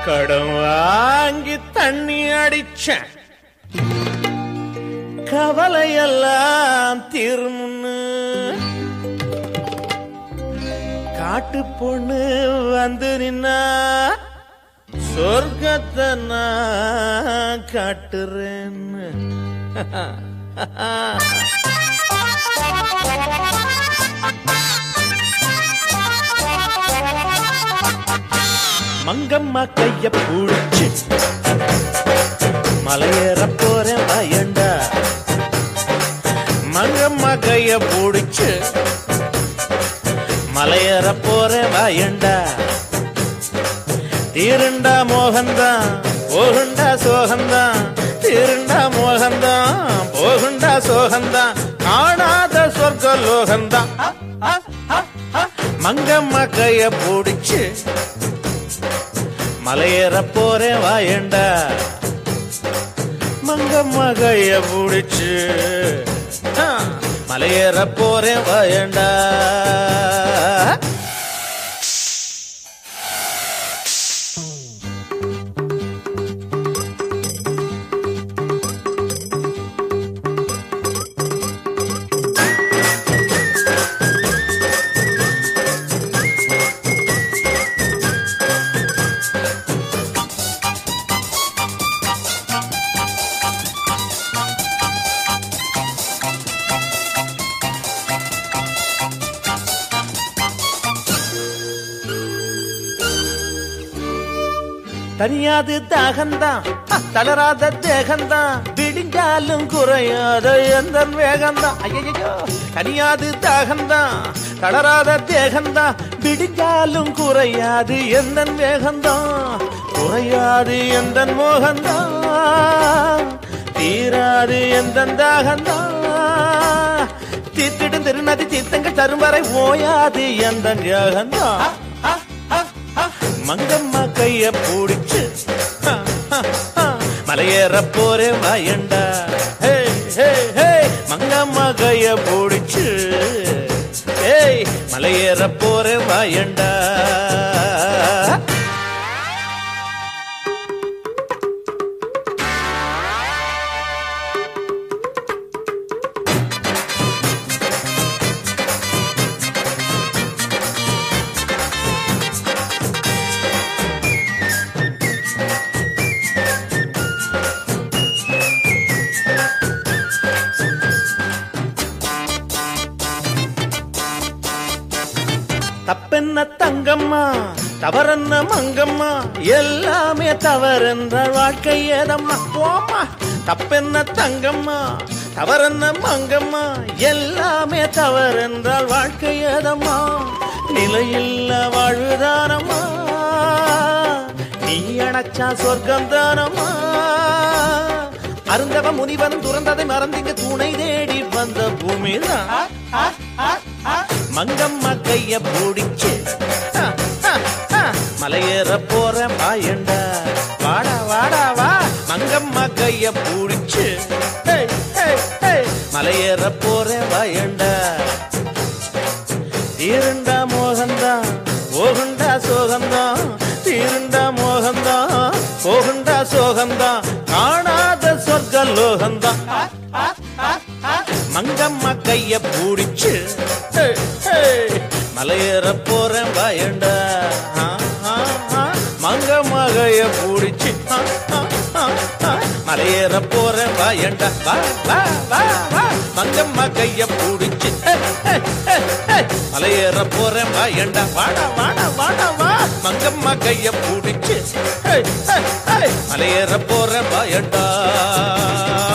கடன் வாங்கி தண்ணி அடிச்சேன் கவலையெல்லாம் தீர்முன்னு காட்டு பொண்ணு வந்து நின்னா சொர்க்கத்தை நான் காட்டுறேன்னு மங்கம்மா கைய பூடிச்சு மலையேற போறேன் பயண்டா மங்கம்மா கைய பூடிச்சு மலையேற போறேன் பயண்டா தீருண்டா மோகந்தான் போகுண்டா சோகந்தான் தீருண்டா மோகந்தான் போகுண்டா சோகந்தான் காணாத சொர்க்க லோகந்தான் மங்கம்மா கைய பூடிச்சு மலையேற போறேன் வாயண்டா மங்கம்மா கைய பூடிச்சு ஆ, மலையேற போறேன் வாயண்டா தனியாது தாகந்தான் தளராத தேகந்தான் விடிஞ்சாலும் குறையாத எந்த வேகந்தான் ஐயோ தனியாது தாகந்தான் தளராத தேகந்தான் விடிஞ்சாலும் குறையாது எந்த வேகந்தான் குறையாது எந்த மோகந்தான் தீராது எந்த தாகந்தான் தீர்த்திடும் திருநதி தீர்த்தங்கள் தரும் வரை ஓயாது எந்த யோகந்தான் மங்கம்மா கைய பூடிச்சு ஹ, ஹ, ஹ, மலையேற போறே வாயண்டா ஹே ஹே ஹே மங்கம்மா கைய பூடிச்சு ஏய் மலையேற போறே வாயண்டா தப்பென்ன தங்கம்மா தவறென்ன மங்கம்மா எல்லாமே தவறென்ற வாழ்க்கை ஏதம்மா போம்மா தப்பென்ன தங்கம்மா தவறென்ன மங்கம்மா எல்லாமே தவறென்றால் வாழ்க்கை ஏதம்மா நிலையில்ல வாழ்வுதானம்மா நீ அணைச்சா சொர்க்கம் தானம்மா அருந்தவ முனிவன் துறந்ததை மறந்திங்க துணை தேடி வந்த பூமிதான் மங்கம்மா கைய பூடிச்சு ஆ, ஆ, ஆ, மலையேற போற வாயண்டா வாடா வாடா வா மங்கம்மா கைய பூடிச்சு ஹேய், ஹேய், ஹேய், மலையேற போற வாயண்டா தீருண்டா மோகந்தான் போகுண்டா சோகந்தான் தீருண்டா மோகந்தான் போகுண்டா சோகந்தான் காணாத சொர்க்க லோகந்தான் மங்கம்மா கைய பூடிச்சு ஹே, ஹே, மலையேற போறேன் வாயண்டா ஆ, ஆ, ஆ. மங்கம்மா கைய பூடிச்சு ஆ, ஆ, ஆ, ஆ. மலையேற போறேன் வாயண்டா வா வா வா வா மங்கம்மா கைய பூடிச்சு ஹே, ஹே, ஹே, ஹே. மலையேற போறேன் வாயண்டா வாடா வாடா வாடா வா மங்கம்மா கைய பூடிச்சு ஹே, ஹே, ஹே. மலையேற போறேன் வாயண்டா